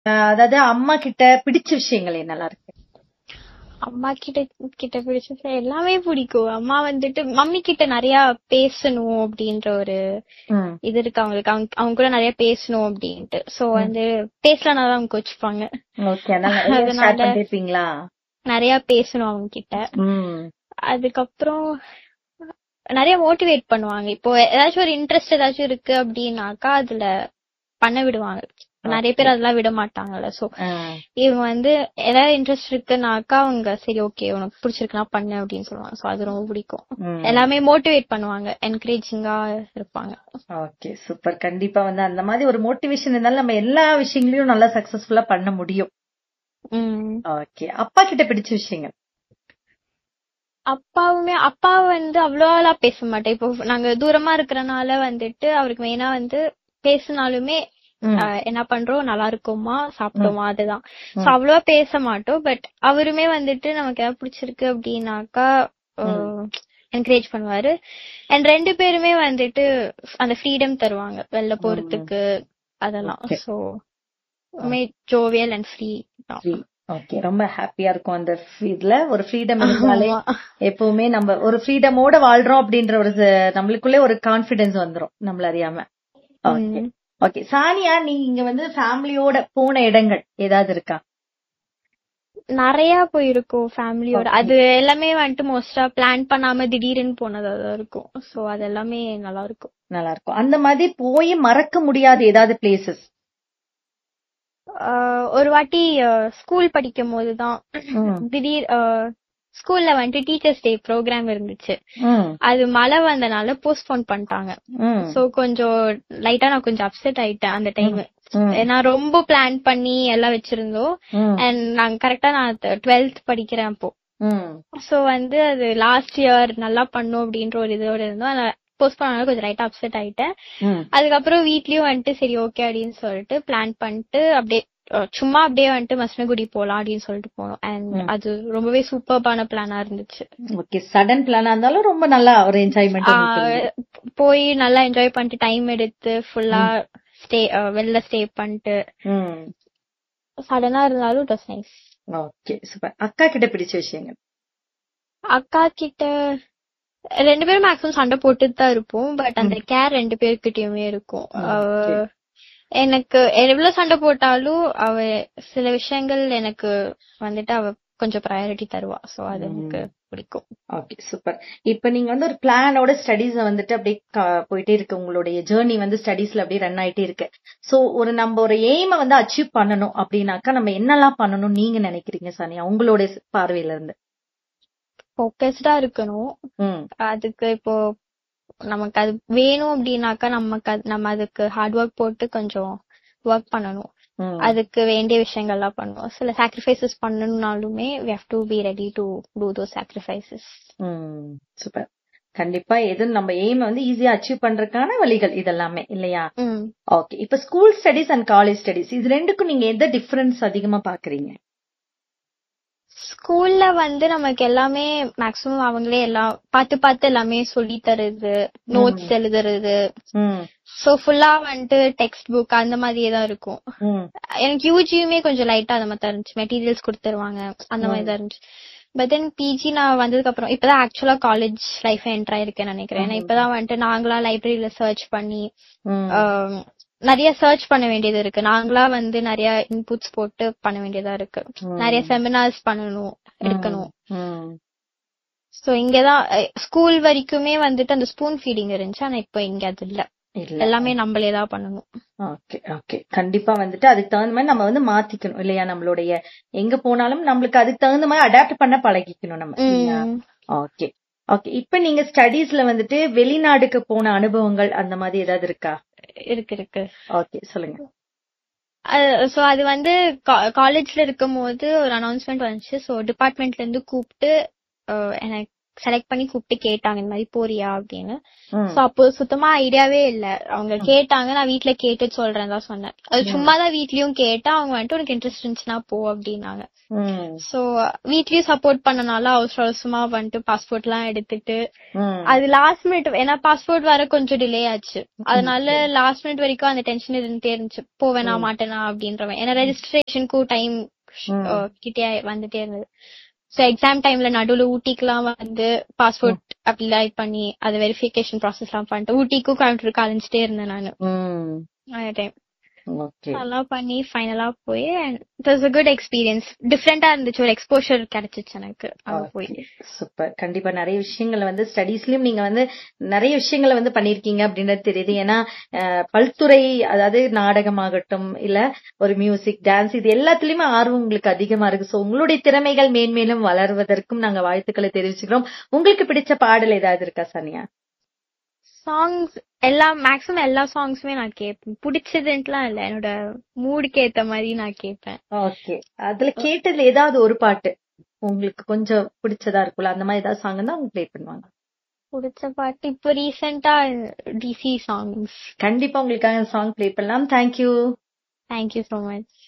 அஹ் அதாவது அம்மா கிட்ட பிடிச்ச விஷயங்கள் என்னெல்லாம் இருக்கு அம்மா கிட்ட கிட்ட பிடிச்சது எல்லாமே பிடிக்கும் அம்மா வந்துட்டு மம்மி கிட்ட நிறைய பேசணும் அப்படின்ற ஒரு ம். இது இருக்கு அவங்களுக்கு அவங்க அவங்க கூட நிறைய பேசணும் அப்படின்ட்டு சோ வந்து பேசலனா தான் அவங்க கோச்சுப்பாங்க ஓகே அதனால நிறைய ஷேர் அதனால- பண்ணிட்டு இருப்பீங்களா நிறைய பேசணும் அவங்க கிட்ட ம் அதுக்கப்புறம் நிறைய மோட்டிவேட் பண்ணுவாங்க இப்போ ஏதாச்சும் ஒரு இன்ட்ரெஸ்ட் ஏதாச்சும் இருக்கு அப்படின்னாக்கா அதுல பண்ண விடுவாங்க நிறைய பேர் அதெல்லாம் விட மாட்டாங்கல்ல சோ அஹ் இவங்க வந்து ஏதாவது இன்ட்ரெஸ்ட் இருக்குனாக்கா அவங்க சரி ஓகே உனக்கு பிடிச்சிருக்குன்னா பண்ணு அப்படின்னு சொல்லுவாங்க சோ அது ரொம்ப பிடிக்கும் ம். எல்லாமே மோட்டிவேட் பண்ணுவாங்க என்கரேஜிங்கா இருப்பாங்க ஓகே சூப்பர் கண்டிப்பா வந்து அந்த மாதிரி ஒரு மோட்டிவேஷன் இருந்தாலும் நம்ம எல்லா விஷயங்களையும் நல்லா சக்சஸ்ஃபுல்லா பண்ண முடியும் உம் ஓகே அப்பா கிட்ட பிடிச்ச விஷயங்கள் அப்பாவுமே அப்பா வந்து அவ்வளோலாம் பேச மாட்டேன் இப்போ நாங்க தூரமா இருக்கறனால வந்துட்டு அவருக்கு மெயினா வந்து பேசினாலுமே ம். ஆஹ் என்ன பண்றோம் நல்லா இருக்கோமா சாப்பிட்டோமா அதுதான் சோ அவ்வளவா பேச மாட்டோம் பட் அவருமே வந்துட்டு நமக்கு ஏதாவது பிடிச்சிருக்கு அப்படின்னாக்கா என்கரேஜ் பண்ணுவாரு அண்ட் ரெண்டு பேருமே வந்துட்டு அந்த ஃப்ரீடம் தருவாங்க வெளில போறதுக்கு அதெல்லாம் Okay. So jovial and free okay ரொம்ப ஹாப்பியா இருக்கும் அந்த இதுல ஒரு ஃப்ரீடம் இருந்தாலே எப்பவுமே நம்ம ஒரு ஃப்ரீடமோட வாழ்றோம் அப்படின்ற ஒரு ச- நம்மளுக்குள்ளே ஒரு கான்பிடன்ஸ் வந்துரும் நம்மள அறியாம ஓகே ஓகே சானியா நீங்க வந்து ஃபேமிலியோட போன இடங்கள் ஏதாவது இருக்கா நிறைய போயிருக்கோம் ஃபேமிலியோட அது எல்லாமே வந்துட்டு மோஸ்டா பிளான் பண்ணாம திடீர்னு போனதா தான் இருக்கும் சோ அது எல்லாமே நல்லா இருக்கும் நல்லா இருக்கும் அந்த மாதிரி போய் மறக்க முடியாத ஏதாவது பிளேசஸ் ஆஹ் ஒரு வாட்டி ஸ்கூல் படிக்கும் போதுதான் திடீர் ஸ்கூல்ல வந்துட்டு டீச்சர்ஸ் டே ப்ரோக்ராம் இருந்துச்சு அது மழை வந்தனால போஸ்ட்போன் பண்ணிட்டாங்க சோ கொஞ்சம் லைட்டா நான் கொஞ்சம் அப்செட் ஆயிட்டேன் அந்த டைம் ஏன்னா ரொம்ப பிளான் பண்ணி எல்லாம் வச்சிருந்தோம் அண்ட் நாங்க கரெக்டா நான் டுவெல்த் படிக்கிறேன் அப்போ சோ வந்து அது லாஸ்ட் இயர் நல்லா பண்ணும் அப்படின்ற ஒரு இதோட இருந்தோம் போஸ்ட் பண்ணாலும் கொஞ்சம் ரைட்டா அப்செட் ஆயிட்டேன் அதுக்கப்புறம் வீட்லயும் வந்துட்டு சரி ஓகே அப்படின்னு சொல்லிட்டு பிளான் பண்ணிட்டு அப்படியே அஹ், சும்மா அப்படியே வந்துட்டு மசனகுடி போலாம் அப்படின்னு சொல்லிட்டு போனோம் அண்ட் அது ரொம்பவே சூப்பர்பான பிளானா இருந்துச்சு ஓகே சடன் பிளானா இருந்தாலும் ரொம்ப நல்லா ஒரு என்ஜாய்மெண்ட் ஆஹ், போய் நல்லா என்ஜாய் பண்ணிட்டு டைம் எடுத்து ஃபுல்லா ஸ்டே வெளில ஸ்டே பண்ணிட்டு சடனா இருந்தாலும் it was nice okay super அக்கா கிட்ட பிடிச்ச விஷயங்கள் அக்கா கிட்ட ரெண்டு பேரும் மேக்ஸிமம் சண்டை போட்டுட்டு தான் இருப்போம் பட் அந்த கேர் ரெண்டு பேர்கிட்டயுமே இருக்கும் அவ- எனக்கு எவ்வளவு சண்டை போட்டாலும் அவ சில விஷயங்கள் எனக்கு வந்துட்டு அவ கொஞ்சம் ப்ரையாரிட்டி தருவா சோ அது எனக்கு பிடிக்கும் ஓகே சூப்பர் இப்ப நீங்க வந்து ஒரு பிளானோட ஸ்டடீஸ் வந்துட்டு அப்படியே க- போயிட்டே இருக்கு உங்களுடைய ஜேர்னி வந்து ஸ்டடீஸ்ல அப்படியே ரன் ஆயிட்டே இருக்கு சோ ஒரு நம்ம ஒரு எய்மை வந்து அச்சீவ் பண்ணணும் அப்படின்னாக்கா நம்ம என்னெல்லாம் பண்ணணும் நீங்க நினைக்கிறீங்க சானியா உங்களுடைய பார்வையில இருந்து ஃபோக்கஸ்டா இருக்கணும் ம் அதுக்கு இப்போ நமக்கு அது வேணும் அப்படின்னாக்கா நமக்கு அது- நம்ம அதுக்கு ஹார்ட் ஒர்க் போட்டு கொஞ்சம் ஒர்க் பண்ணணும் ம். அதுக்கு வேண்டிய விஷயங்கள்லாம் பண்ணுவோம் சில சாக்ரிஃபைசஸ் பண்ணணும்னாலுமே we have to be ready to do those sacrifices hmm super கண்டிப்பா எதுவும் நம்ம எய்மை வந்து ஈஸியா அச்சீவ் பண்றதுக்கான வழிகள் இதெல்லாமே இல்லையா ம் ஓகே இப்ப school studies and college studies இது ரெண்டுக்கும் நீங்க எந்த டிஃபரன்ஸ் அதிகமா பாக்குறீங்க ஸ்கூல்ல வந்து நமக்கு எல்லாமே மேக்ஸிமம் அவங்களே எல்லாம் பார்த்து பார்த்து எல்லாமே சொல்லி தருது நோட்ஸ் எழுதுறது ம் சோ ஃபுல்லா வந்துட்டு டெக்ஸ்ட் புக் அந்த மாதிரியே தான் இருக்கும் ம் எனக்கு யூஜியுமே கொஞ்சம் லைட்டா அந்த மாதிரி தான் இருந்துச்சு மெட்டீரியல்ஸ் கொடுத்துருவாங்க அந்த மாதிரி தான் இருந்துச்சு பட் தென் பிஜி நான் வந்ததுக்கு அப்புறம் இப்பதான் ஆக்சுவலா காலேஜ் லைஃப் என்டர் ஆயிருக்கேன்னு நினைக்கிறேன் ஏன்னா இப்பதான் வந்துட்டு நாங்களா லைப்ரரியில சர்ச் பண்ணி ம் ஆம், நிறைய சர்ச் பண்ண வேண்டியது இருக்கு நாங்களா வந்து நிறைய இன்புட்ஸ் போட்டு பண்ண வேண்டியதா இருக்கு நிறைய செமினார்ஸ் பண்ணணும் எடுக்கணும் ம் சோ இங்கதான் ஸ்கூல் வரைக்குமே வந்துட்டு அந்த ஸ்பூன் ஃபீடிங் இருந்துச்சு ஆனா இப்போ இங்க அது இல்ல இல்ல எல்லாமே நம்மளே தான் பண்ணணும் ஓகே ஓகே கண்டிப்பா வந்துட்டு அதுக்கு தகுந்த மாதிரி நம்ம வந்து மாத்திக்கணும் இல்லையா நம்மளுடைய எங்க போனாலும் நம்மளுக்கு அதுக்கு தகுந்த மாதிரி அடாப்ட் பண்ண பழகிக்கணும் நம்ம இல்லையா உம் ஓகே ஓகே இப்ப நீங்க ஸ்டடீஸ்ல வந்துட்டு வெளிநாடுக்கு போன அனுபவங்கள் அந்த மாதிரி ஏதாவது இருக்கா இருக்கு இருக்கு ஓகே சொல்லுங்க சோ அது வந்து காலேஜ்ல இருக்கும் போது ஒரு அனௌன்ஸ்மெண்ட் வந்துச்சு சோ டிபார்ட்மெண்ட்ல இருந்து கூப்பிட்டு அஹ், எனக்கு செலக்ட் பண்ணி கூப்பிட்டு கேட்டாங்க இந்த மாதிரி போறியா அப்படின்னு சோ அப்போ சுத்தமா ஐடியாவே இல்ல அவங்க கேட்டாங்க நான் வீட்ல கேட்டு சொல்றேன் தான் சொன்னேன் அது சும்மா தான் வீட்லயும் கேட்டா அவங்க வந்துட்டு உனக்கு இன்ட்ரெஸ்ட் இருந்துச்சுன்னா போ அப்படின்னாங்க சோ வீட்லயும் சப்போர்ட் பண்ணனால அவசர அவசரமா வந்துட்டு பாஸ்போர்ட் எல்லாம் எடுத்துட்டு அது லாஸ்ட் மினிட் ஏன்னா பாஸ்போர்ட் வர கொஞ்சம் டிலே ஆச்சு அதனால லாஸ்ட் மினிட் வரைக்கும் அந்த டென்ஷன் இருந்துட்டே இருந்துச்சு போவேனா மாட்டேனா அப்படின்றவன் ஏன்னா ரெஜிஸ்ட்ரேஷனுக்கும் டைம் கிட்டே வந்துட்டே இருந்தது சோ எக்ஸாம் டைம்ல நடுவுல ஊட்டிக்குலாம் வந்து பாஸ்போர்ட் அப்ளை பண்ணி அது வெரிஃபிகேஷன் ப்ராசஸ் எல்லாம் பண்ணிட்டு ஊட்டிக்கும் கோயம்புத்தூருக்கு அலைஞ்சிட்டே இருந்தேன் நானு அந்த டைம் நல்லா பண்ணி ஃபைனலா போய் it was a good experience டிஃப்ரெண்டா இருந்துச்சு ஒரு எக்ஸ்போஷர் கிடைச்சிச்சு எனக்கு அங்க போய் சூப்பர் கண்டிப்பா நிறைய விஷயங்களை வந்து ஸ்டடீஸ்லயும் நீங்க வந்து நிறைய விஷயங்களை வந்து பண்ணிருக்கீங்க அப்படின்றது தெரியுது ஏன்னா பல்துறை அதாவது நாடகமாகட்டும் இல்ல ஒரு மியூசிக் டான்ஸ் இது எல்லாத்துலயுமே ஆர்வம் உங்களுக்கு அதிகமா இருக்கு சோ உங்களுடைய திறமைகள் மேன்மேலும் வளர்வதற்கும் நாங்க வாழ்த்துக்களை தெரிவிச்சுக்கிறோம் உங்களுக்கு பிடிச்ச பாடல் ஏதாவது இருக்கா சனியா சாங்ஸ் எல்லா மேக்ஸிமம் எல்லா சாங்ஸுமே நான் கேட்பேன் பிடிச்சதுன்ட்டுலாம் இல்ல என்னோட மூடுக்கு ஏத்த மாதிரி நான் கேட்பேன் ஓகே அதுல கேட்டதுல ஏதாவது ஒரு பாட்டு உங்களுக்கு கொஞ்சம் பிடிச்சதா இருக்கும்ல அந்த மாதிரி ஏதாவது சாங் தான் அவங்க ப்ளே பண்ணுவாங்க பிடிச்ச பாட்டு இப்போ ரீசெண்டா டிசி சாங்ஸ் கண்டிப்பா உங்களுக்காக சாங் ப்ளே பண்ணலாம் தேங்க்யூ தேங்க்யூ சோ மச்